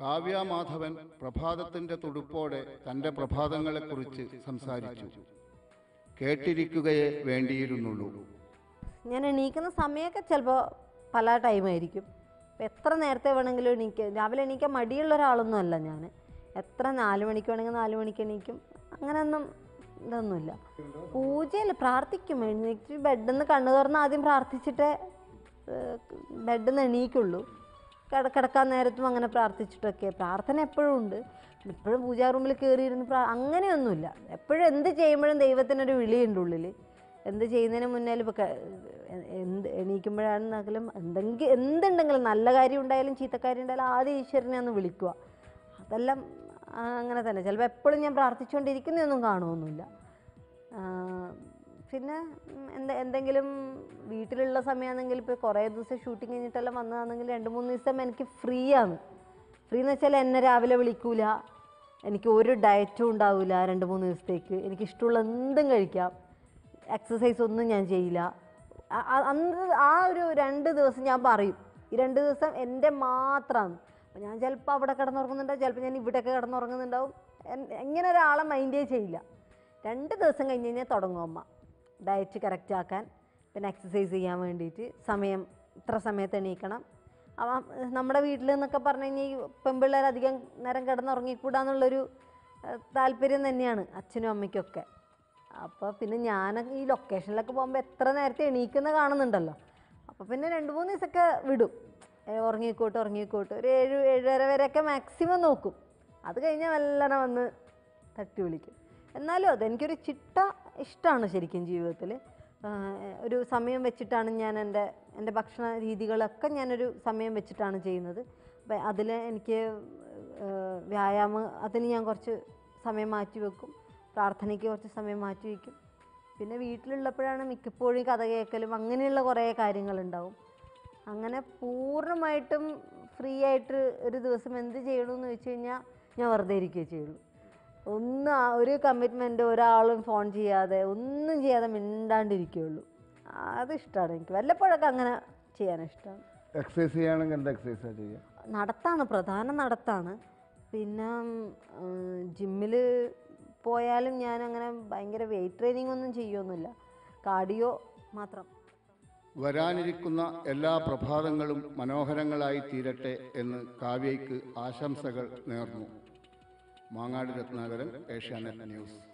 കാവ്യ മാധവൻ പ്രഭാതത്തിന്റെ തുടുപ്പോടെ തന്റെ പ്രഭാതങ്ങളെക്കുറിച്ച് സംസാരിച്ചു കേട്ടിരിക്കുകയേ വേണ്ടിയിരുന്നുള്ളൂ ഞാൻ എണീക്കുന്ന സമയമൊക്കെ ചിലപ്പോൾ പല ടൈമായിരിക്കും ഇപ്പം എത്ര നേരത്തെ വേണമെങ്കിലും എണീക്കുക രാവിലെ എണീക്കാൻ മടിയുള്ള ഒരാളൊന്നും അല്ല ഞാൻ എത്ര നാല് മണിക്ക് വേണമെങ്കിൽ നാല് മണിക്ക് എണീക്കും അങ്ങനെയൊന്നും ഇതൊന്നുമില്ല പൂജയല്ല പ്രാർത്ഥിക്കും എഴുന്നേറ്റ് ബെഡിൽ നിന്ന് കണ്ണു തുറന്ന് ആദ്യം പ്രാർത്ഥിച്ചിട്ടേ ബെഡിൽ നിന്ന് എണീക്കുള്ളൂ കിട കിടക്കാൻ നേരത്തും അങ്ങനെ പ്രാർത്ഥിച്ചിട്ടൊക്കെ പ്രാർത്ഥന എപ്പോഴും ഉണ്ട് എപ്പോഴും പൂജാ റൂമിൽ കയറിയിരുന്ന് പ്രാ അങ്ങനെയൊന്നുമില്ല എപ്പോഴും എന്ത് ചെയ്യുമ്പോഴും ദൈവത്തിനൊരു വിളിയുണ്ട് ഉള്ളിൽ എന്ത് ചെയ്യുന്നതിന് മുന്നേ ഇപ്പോൾ എന്ത് എണീക്കുമ്പോഴാണെന്നെങ്കിലും എന്തെങ്കിലും എന്തുണ്ടെങ്കിലും നല്ല കാര്യം ഉണ്ടായാലും ചീത്തക്കാര്യം ഉണ്ടായാലും ആദ്യം ഈശ്വരനെ ഒന്ന് വിളിക്കുക അതെല്ലാം ആ, അങ്ങനെ തന്നെ ചിലപ്പോൾ എപ്പോഴും ഞാൻ പ്രാർത്ഥിച്ചുകൊണ്ടിരിക്കുന്നതൊന്നും കാണുമൊന്നുമില്ല ആ, പിന്നെ ഉം, എന്ത് എന്തെങ്കിലും വീട്ടിലുള്ള സമയമാണെങ്കിൽ ഇപ്പോൾ കുറേ ദിവസം ഷൂട്ടിങ് കഴിഞ്ഞിട്ടെല്ലാം വന്നതാണെങ്കിൽ രണ്ട് മൂന്ന് ദിവസം എനിക്ക് ഫ്രീ ആണ് ഫ്രീ എന്ന് വെച്ചാൽ എന്നെ രാവിലെ വിളിക്കൂല എനിക്ക് ഒരു ഡയറ്റും ഉണ്ടാവില്ല രണ്ട് മൂന്ന് ദിവസത്തേക്ക് എനിക്ക് ഇഷ്ടമുള്ള എന്തും കഴിക്കാം എക്സസൈസ് ഒന്നും ഞാൻ ചെയ്യില്ല അ- അ- അന്ന് ആ ഒരു രണ്ട് ദിവസം ഞാൻ പറയും ഈ രണ്ട് ദിവസം എൻ്റെ മാത്രമാണ് അപ്പോൾ ഞാൻ ചിലപ്പോൾ അവിടെ കിടന്നുറങ്ങുന്നുണ്ടാവും ചിലപ്പോൾ ഞാൻ ഇവിടെയൊക്കെ കിടന്നുറങ്ങുന്നുണ്ടാവും എൻ- ഇങ്ങനെ ഒരാളെ മൈൻഡേ ചെയ്യില്ല രണ്ട് ദിവസം കഴിഞ്ഞ് കഴിഞ്ഞാൽ തുടങ്ങും അമ്മ ഡയറ്റ് കറക്റ്റ് ആക്കാൻ പിന്നെ എക്സസൈസ് ചെയ്യാൻ വേണ്ടിയിട്ട് സമയം ഇത്ര സമയത്ത് എണീക്കണം അവ നമ്മുടെ വീട്ടിൽ എന്നൊക്കെ പറഞ്ഞു കഴിഞ്ഞാൽ ഈ പെൺപിള്ളേർ അധികം നേരം കിടന്നുറങ്ങിക്കൂടാന്നുള്ളൊരു ഏഹ്, താല്പര്യം തന്നെയാണ് അച്ഛനും അമ്മയ്ക്കൊക്കെ അപ്പോൾ പിന്നെ ഞാൻ ഈ ലൊക്കേഷനിലൊക്കെ പോകുമ്പോൾ എത്ര നേരത്തെ എണീക്കുന്ന കാണുന്നുണ്ടല്ലോ അപ്പോൾ പിന്നെ രണ്ട് മൂന്ന് ദിവസമൊക്കെ വിടും ഏ, ഉറങ്ങിക്കോട്ട് ഉറങ്ങിക്കോട്ട് ഒരു ഏഴ് ഏഴര വരെയൊക്കെ മാക്സിമം നോക്കും അത് കഴിഞ്ഞാൽ വല്ലനെ വന്ന് തട്ടി വിളിക്കും എന്നാലും അതെനിക്കൊരു ചിട്ട ഇഷ്ടമാണ് ശരിക്കും ജീവിതത്തിൽ ഒരു സമയം വെച്ചിട്ടാണ് ഞാൻ എൻ്റെ എൻ്റെ ഭക്ഷണ രീതികളൊക്കെ ഞാനൊരു സമയം വെച്ചിട്ടാണ് ചെയ്യുന്നത് അപ്പം അതിൽ എനിക്ക് ഏഹ്, വ്യായാമം അതിന് ഞാൻ കുറച്ച് സമയം മാറ്റി വെക്കും പ്രാർത്ഥനയ്ക്ക് കുറച്ച് സമയം മാറ്റി വയ്ക്കും പിന്നെ വീട്ടിലുള്ളപ്പോഴാണ് മിക്കപ്പോഴും കഥ കേൾക്കലും അങ്ങനെയുള്ള കുറേ കാര്യങ്ങളുണ്ടാവും അങ്ങനെ പൂർണ്ണമായിട്ടും ഫ്രീ ആയിട്ട് ഒരു ദിവസം എന്ത് ചെയ്യണമെന്ന് വെച്ച് കഴിഞ്ഞാൽ ഞാൻ വെറുതെ ഇരിക്കുകയേ ചെയ്യുള്ളൂ ഒന്നും ആ- ഒരു കമ്മിറ്റ്മെൻറ്റ് ഒരാളും ഫോൺ ചെയ്യാതെ ഒന്നും ചെയ്യാതെ മിണ്ടാണ്ടിരിക്കുകയുള്ളൂ അതിഷ്ടമാണ് എനിക്ക് വല്ലപ്പോഴൊക്കെ അങ്ങനെ ചെയ്യാൻ ഇഷ്ടമാണ് എക്സസൈസ് ചെയ്യുകയാണെങ്കിൽ എന്താ എക്സസൈസാണ് ചെയ്യുക നടത്താണ് പ്രധാന നടത്താണ് പിന്നെ ജിമ്മിൽ പോയാലും ഞാൻ അങ്ങനെ ഭയങ്കര വെയിറ്റ് ട്രെയിനിങ് ഒന്നും ചെയ്യൊന്നുമില്ല കാർഡിയോ മാത്രം വരാനിരിക്കുന്ന എല്ലാ പ്രഭാതങ്ങളും മനോഹരങ്ങളായി തീരട്ടെ എന്ന് കാവ്യയ്ക്ക് ആശംസകൾ നേർന്നു മാങ്ങാട് രത്നാകരൻ ഏഷ്യാനെറ്റ് ന്യൂസ്